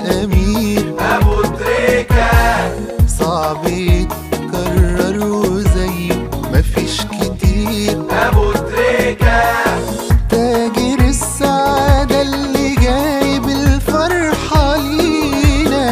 أمير ابو تريكة صعب يتكرر وزيه مفيش كتير ابو تريكة تاجر السعادة اللي جايب الفرحة لينا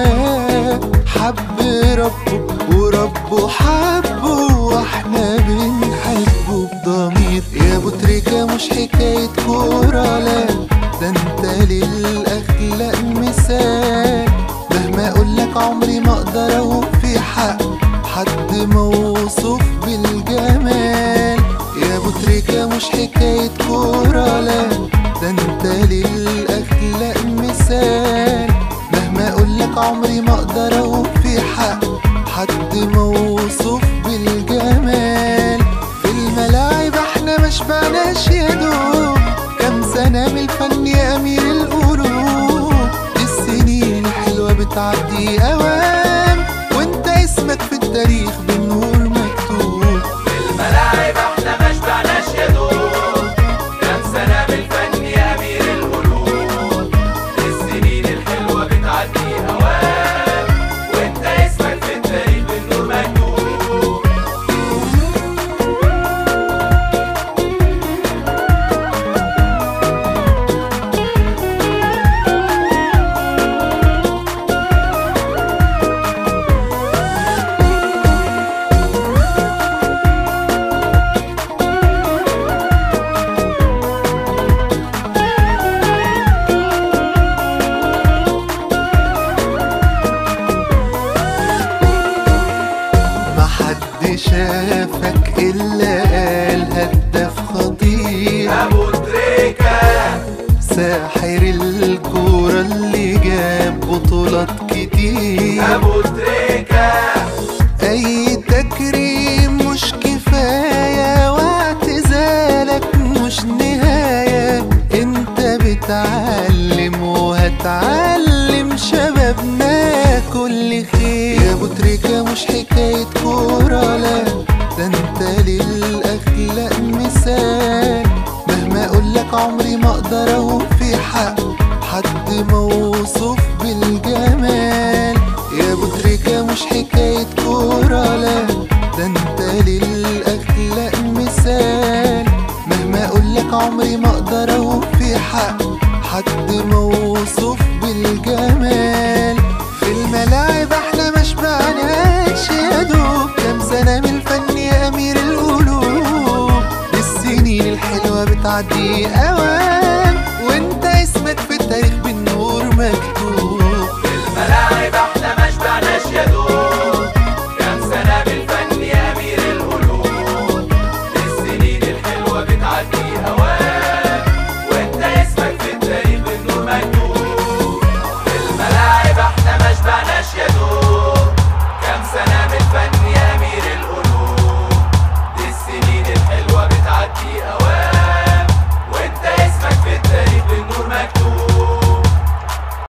حب ربه وربه حبه واحنا بنحبه بضمير يا ابو تريكة مش حكاية كورة لا ده انت للأخلاق مثال مهما اقولك عمري ما اقدر اوفي حق حد موصوف بالجمال يا ابو تريكة مش حكاية كورة لا ده انت للأخلاق مثال مهما اقولك عمري ما اقدر اوفي حق حد موصوف بالجمال في الملاعب احنا ما شبعناش يا دوب كام سنة من الفن يا امير القلوب السنين الحلوة بتعدي اوام وانت اسمك في التاريخ بالنور مكتوب الملاعب احنا ما شبعناش يا دوب كام سنة بالفن يا امير القلوب السنين الحلوة بتعدي هوام وانت اسمك في التاريخ بالنور مكتوب ما حد شافك الا قال هداف خطير ابو تريكة ساحر الكورة اللي جاب بطولات كتير ابو تريكة اي تكريم مش كفاية واعتزالك مش نهاية انت بتعلم وهتعلم شبابنا كل خير يا ابو تريكة مش حكاية كورة لا ده انت للاخلاق مثال مهما اقولك عمري ما اقدر اوفي حق حد موصوف بالجمال يا ابو تريكة مش حكاية كورة لا ده انت للاخلاق مثال مهما اقولك عمري ما اقدر اوفي حق حد موصوف بالجمال في الملاعب احنا ما شبعناش يا دوب كام سنة من الفن يا امير القلوب السنين الحلوة بتعدي اوام وانت اسمك في التاريخ